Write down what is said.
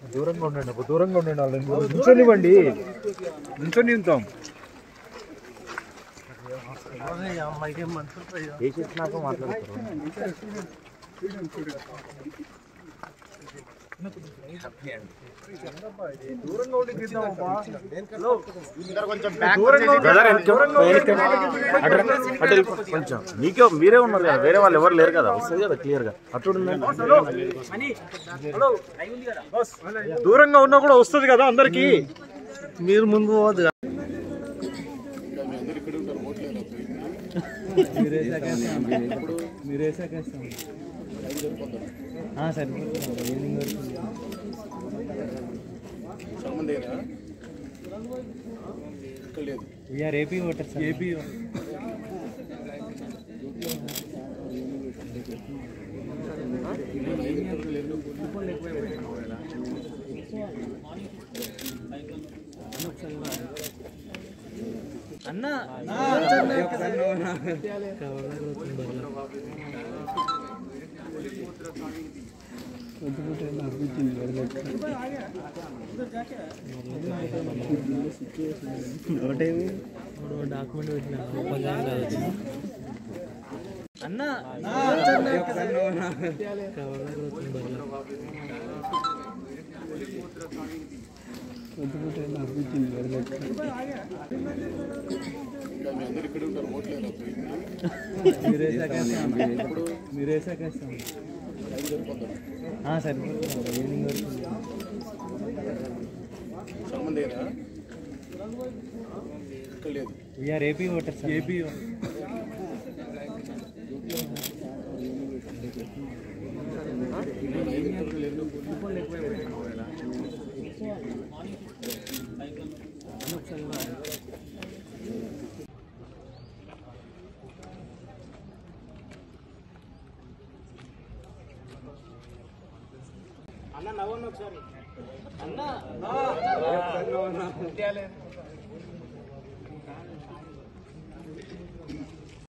దూరంగా ఉండండి అబ్బా, దూరంగా ఉండండి వాళ్ళని నుంచొనివ్వండి నుంచొని ఉంటాం వేసేసినాక మాట్లాడతారు దూరంగా ఉండి తీద్దాం అబ్బా. బ్రదర్ కొంచెం మీకే మీరే ఉన్నారు కదా వేరే వాళ్ళు ఎవరు లేరు కదా వస్తుంది కదా క్లియర్ గా అటు దూరంగా ఉన్నా కూడా వస్తుంది కదా అందరికి మీరు ముందు పోవద్దు మీరే సాకేస్తాం సరిపోతుంది ఈవినింగ్ వరకు వీఆర్ ఏపీ ఓటర్ ఏపీ అన్న డాక్యుమెంట్ పెట్టిన అన్న మీరే సాకేస్తాం మీరే సాకేస్తాం సరిపోతుంది ఈవినింగ్ వరకు వీఆర్ ఏపీ ఓటర్ ఏపీ అన్న నవ్వండి ఒకసారి అన్న